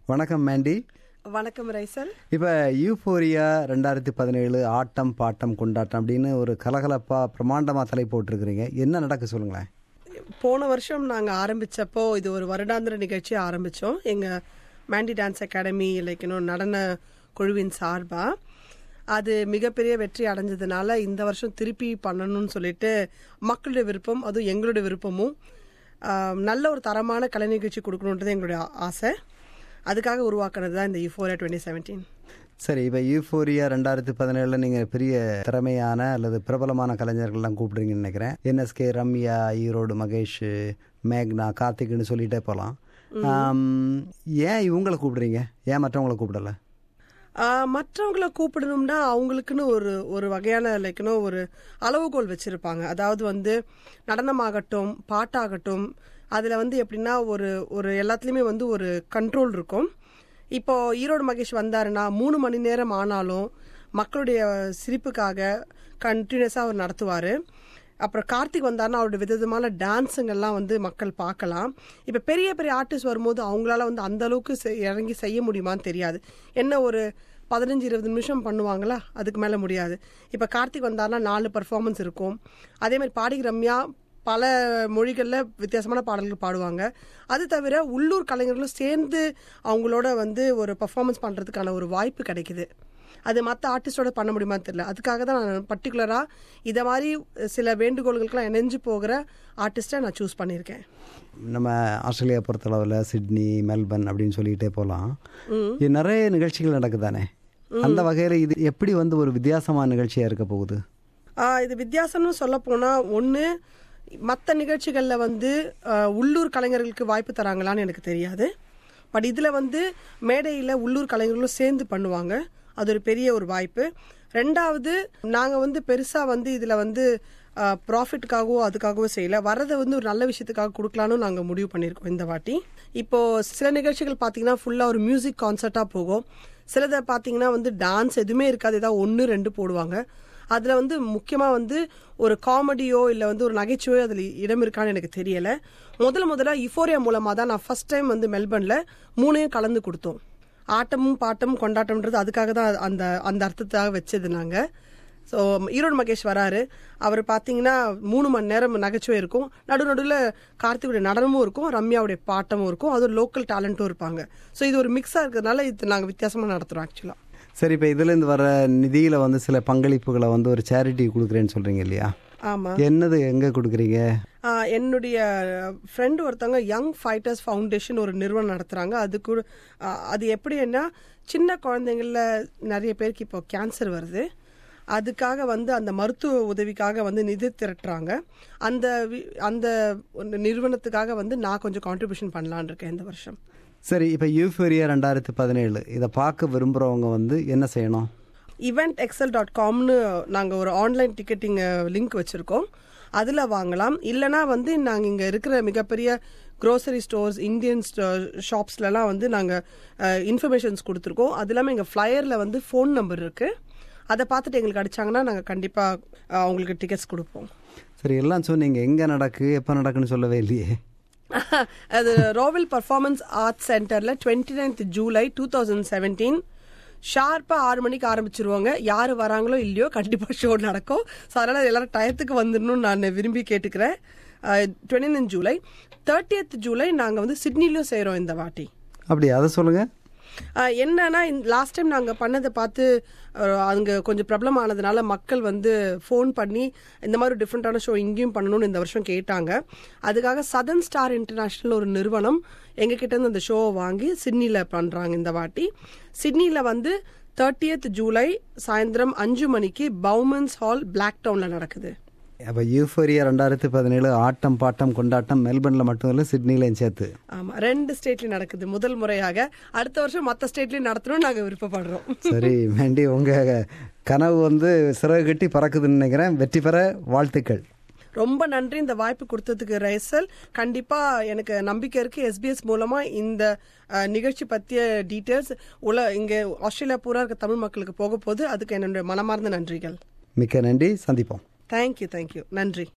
வணக்கம் மேண்டி வணக்கம் ரைசல் இப்போ யூஃபோரியா ரெண்டாயிரத்தி பதினேழு ஆட்டம் பாட்டம் கொண்டாட்டம் அப்படின்னு ஒரு கலகலப்பா பிரமாண்டமாக தலை போட்டிருக்கிறீங்க என்ன நடக்க சொல்லுங்களேன் போன வருஷம் நாங்கள் ஆரம்பிச்சப்போ இது ஒரு வருடாந்திர நிகழ்ச்சி ஆரம்பித்தோம் எங்கள் மேண்டி டான்ஸ் அகாடமி லைக் இன்னும் நடன குழுவின் சார்பாக அது மிகப்பெரிய வெற்றி அடைஞ்சதுனால இந்த வருஷம் திருப்பி பண்ணணும்னு சொல்லிட்டு மக்களுடைய விருப்பம் அதுவும் எங்களுடைய விருப்பமும் ஆம், நல்ல ஒரு தரமான கலை நிகழ்ச்சி கொடுக்கணுன்றது எங்களுடைய ஆ- ஆசை அதுக்காக உருவாக்குனது தான் இந்த யூஃபோரியா டுவெண்ட்டி செவன்டீன் சரி இப்போ யூஃபோரியா ரெண்டாயிரத்தி பதினேழில் நீங்கள் பெரிய திறமையான அல்லது பிரபலமான கலைஞர்கள்லாம் கூப்பிடுறீங்கன்னு நினைக்கிறேன் என்எஸ்கே ரம்யா ஈரோடு மகேஷ் மேக்னா கார்த்திக்னு சொல்லிட்டே போகலாம் ஏன் இவங்களை கூப்பிடுறீங்க ஏன் மற்றவங்களை கூப்பிடல ஆஹ் மற்றவங்கள கூப்பிடணும்னா அவங்களுக்குன்னு ஒரு ஒரு வகையான லைக்னோ ஒரு அளவுகோல் வச்சிருப்பாங்க அதாவது வந்து நடனமாகட்டும் பாட்டாகட்டும் அதில் வந்து எப்படின்னா ஒரு ஒரு எல்லாத்துலேயுமே வந்து ஒரு கண்ட்ரோல் இருக்கும் இப்போ ஈரோடு மகேஷ் வந்தாருன்னா மூணு மணி நேரம் ஆனாலும் மக்களுடைய சிரிப்புக்காக கண்டினியூஸாக அவர் நடத்துவார் அப்புறம் கார்த்திக் வந்தாருன்னா அவருடைய விதவிதமான டான்ஸுங்கெல்லாம் வந்து மக்கள் பார்க்கலாம் இப்போ பெரிய பெரிய ஆர்டிஸ்ட் வரும்போது அவங்களால வந்து அந்த அளவுக்கு செ- இறங்கி செய்ய முடியுமான்னு தெரியாது என்ன ஒரு பதினஞ்சு இருபது நிமிஷம் பண்ணுவாங்களா அதுக்கு மேலே முடியாது இப்போ கார்த்திக் வந்தாருன்னா நாலு பர்ஃபார்மன்ஸ் இருக்கும் அதே மாதிரி பாடி ரம்யா பல மொழிகளில் வித்தியாசமான பாடல்கள் பாடுவாங்க அது தவிர உள்ளூர் கலைஞர்களும் சேர்ந்து அவங்களோட வந்து ஒரு பர்ஃபார்மன்ஸ் பண்ணுறதுக்கான ஒரு வாய்ப்பு கிடைக்குது அது மற்ற ஆர்டிஸ்டோட பண்ண முடியுமான்னு தெரியல அதுக்காக தான் நான் பர்டிகுலராக இதை மாதிரி சில வேண்டுகோள்களுக்கெல்லாம் இணைஞ்சு போகிற ஆர்டிஸ்ட்டை நான் சூஸ் பண்ணியிருக்கேன் நம்ம ஆஸ்திரேலியா பொறுத்தளவில் சிட்னி மெல்பர்ன் அப்படின்னு சொல்லிக்கிட்டே போகலாம் இது நிறைய நிகழ்ச்சிகள் நடக்குதானே அந்த வகையில் இது எப்படி வந்து ஒரு வித்தியாசமான நிகழ்ச்சியாக இருக்க போகுது ஆஹ் இது வித்தியாசம்னு சொல்ல போனால் ஒன்று மற்ற நிகழ்ச்சிகளில் வந்து ஆஹ் உள்ளூர் கலைஞர்களுக்கு வாய்ப்பு தராங்களான்னு எனக்கு தெரியாது பட் இதில் வந்து மேடையில் உள்ளூர் கலைஞர்களும் சேர்ந்து பண்ணுவாங்க அது ஒரு பெரிய ஒரு வாய்ப்பு ரெண்டாவது நாங்கள் வந்து பெருசாக வந்து இதில் வந்து ப்ராஃபிட்டுக்காகவோ அதுக்காகவோ செய்யல வர்றதை வந்து ஒரு நல்ல விஷயத்துக்காக கொடுக்கலான்னு நாங்கள் முடிவு பண்ணியிருக்கோம் இந்த வாட்டி இப்போ சில நிகழ்ச்சிகள் பார்த்தீங்கன்னா ஃபுல்லாக ஒரு மியூசிக் கான்சர்ட்டாக போகும் சிலதை பார்த்தீங்கன்னா வந்து டான்ஸ் எதுவுமே இருக்காது ஏதாவது ஒன்று ரெண்டு போடுவாங்க அதில் வந்து முக்கியமாக வந்து ஒரு காமெடியோ இல்லை வந்து ஒரு நகைச்சுவையோ அதில் இடம் இருக்கான்னு எனக்கு தெரியலை முதல் முதல்ல இஃபோரியா மூலமாக தான் நான் ஃபர்ஸ்ட் டைம் வந்து மெல்பர்னில் மூணையும் கலந்து கொடுத்தோம் ஆட்டமும் பாட்டமும் கொண்டாட்டம்ன்றது அதுக்காக தான் அந்த அந்த அர்த்தத்தாக வச்சது நாங்கள் ஸோ ஈரோடு மகேஷ் வராரு அவர் பார்த்தீங்கன்னா மூணு மணி நேரம் நகைச்சுவை இருக்கும் நடு நடுவில் கார்த்திகுடைய நடனமும் இருக்கும் ரம்யாவுடைய பாட்டமும் இருக்கும் அது ஒரு லோக்கல் டேலண்ட்டும் இருப்பாங்க ஸோ இது ஒரு மிக்ஸாக இருக்கிறதுனால இது நாங்கள் வித்தியாசமாக நடத்துகிறோம் ஆக்சுவலாக சரி இப்போ இதுலேருந்து வர நிதியில் வந்து சில பங்களிப்புகளை வந்து ஒரு சேரிட்டி கொடுக்குறேன்னு சொல்கிறீங்க இல்லையா ஆமாம் என்னது எங்கே கொடுக்குறீங்க ஆஹ் என்னுடைய ஃப்ரெண்டு ஒருத்தவங்க யங் ஃபைட்டர்ஸ் ஃபவுண்டேஷன் ஒரு நிறுவனம் நடத்துகிறாங்க அது கூட ஆஹ் அது எப்படின்னா சின்ன குழந்தைங்கள நிறைய பேருக்கு இப்போ கேன்சர் வருது அதுக்காக வந்து அந்த மருத்துவ உதவிக்காக வந்து நிதி திரட்டுறாங்க அந்த வி- அந்த ஒரு நிறுவனத்துக்காக வந்து நான் கொஞ்சம் கான்ட்ரிபியூஷன் பண்ணலான்னு இருக்கேன் இந்த வருஷம் சரி இப்போ யூஃபோரியா ரெண்டாயிரத்தி பதினேழு இதை பார்க்க விரும்புகிறவங்க வந்து என்ன செய்யணும் இவெண்ட் எக்ஸல் டாட் காம்னு நாங்கள் ஒரு ஆன்லைன் டிக்கெட்டிங் லிங்க் வச்சுருக்கோம் அதில் வாங்கலாம் இல்லைனா வந்து நாங்கள் இங்கே இருக்கிற மிகப்பெரிய க்ரோசரி ஸ்டோர்ஸ் இந்தியன் ஷாப்ஸ்லலாம் வந்து நாங்கள் இன்ஃபர்மேஷன்ஸ் கொடுத்துருக்கோம் அது இல்லாமல் எங்கள் ஃப்ளையரில் வந்து ஃபோன் நம்பர் இருக்குது அதை பார்த்துட்டு எங்களுக்கு அடிச்சாங்கன்னா நாங்கள் கண்டிப்பாக அவங்களுக்கு டிக்கெட்ஸ் கொடுப்போம் சரி எல்லாம் சொன்னீங்க எங்கே நடக்கு எப்போ நடக்குன்னு சொல்லவே இல்லையே அது ரோவில் பர்ஃபார்மன்ஸ் ஆர்ட்ஸ் சென்டரில் twenty ninth July two thousand seventeen ஷார்ப்பாக ஆறு மணிக்கு ஆரம்பிச்சிருவாங்க யார் வராங்களோ இல்லையோ கண்டிப்பாக ஷோ நடக்கும் ஸோ அதனால் எல்லாரும் டயத்துக்கு வந்துடணும்னு நான் விரும்பி கேட்டுக்கிறேன் twenty nine July thirtieth July நாங்கள் வந்து சிட்னிலையும் செய்கிறோம் இந்த வாட்டி அப்படி அதை சொல்லுங்கள் ஆஹ் என்னன்னா லாஸ்ட் டைம் நாங்கள் பண்ணதை பார்த்து அஹ், அங்க கொஞ்சம் ப்ராப்ளம் ஆனதுனால மக்கள் வந்து ஃபோன் பண்ணி இந்த மாதிரி டிஃப்ரெண்ட்டான ஷோ இங்கேயும் பண்ணணும்னு இந்த வருஷம் கேட்டாங்க அதுக்காக சதன் ஸ்டார் இன்டர்நேஷ்னல் ஒரு நிறுவனம் எங்ககிட்ட இருந்து அந்த ஷோவை வாங்கி சிட்னியில் பண்ணுறாங்க இந்த வாட்டி சிட்னியில் வந்து தேர்ட்டியத் ஜூலை சாயந்தரம் அஞ்சு மணிக்கு பவுமன்ஸ் ஹால் பிளாக் டவுனில் நடக்குது அப்போ யூஃபோரியா ரெண்டாயிரத்தி பதினேழு ஆட்டம் பாட்டம் கொண்டாட்டம் மெல்பர்னில் மட்டும் இல்லை சிட்னிலையும் சேர்த்து ஆமா ரெண்டு ஸ்டேட்லயும் நடக்குது முதல் முறையாக அடுத்த வருஷம் மற்ற ஸ்டேட்லயும் நடத்தணும்னு நாங்கள் விருப்பப்படுறோம் சரி மேண்டி உங்கள் கனவு வந்து சிறகு கட்டி பறக்குதுன்னு நினைக்கிறேன் வெற்றி பெற வாழ்த்துக்கள் ரொம்ப நன்றி இந்த வாய்ப்பு கொடுத்ததுக்கு ரைசல் கண்டிப்பா எனக்கு நம்பிக்கை இருக்கு எஸ்பிஎஸ் மூலமா இந்த அஹ், நிகழ்ச்சி பத்திய டீட்டெயில்ஸ் உல இங்க ஆஸ்திரேலியா பூரா இருக்க தமிழ் மக்களுக்கு போக போது அதுக்கு என்னுடைய மனமார்ந்த நன்றிகள் மிக்க நன்றி சந்திப்போம் தேங்க்யூ தேங்க்யூ நன்றி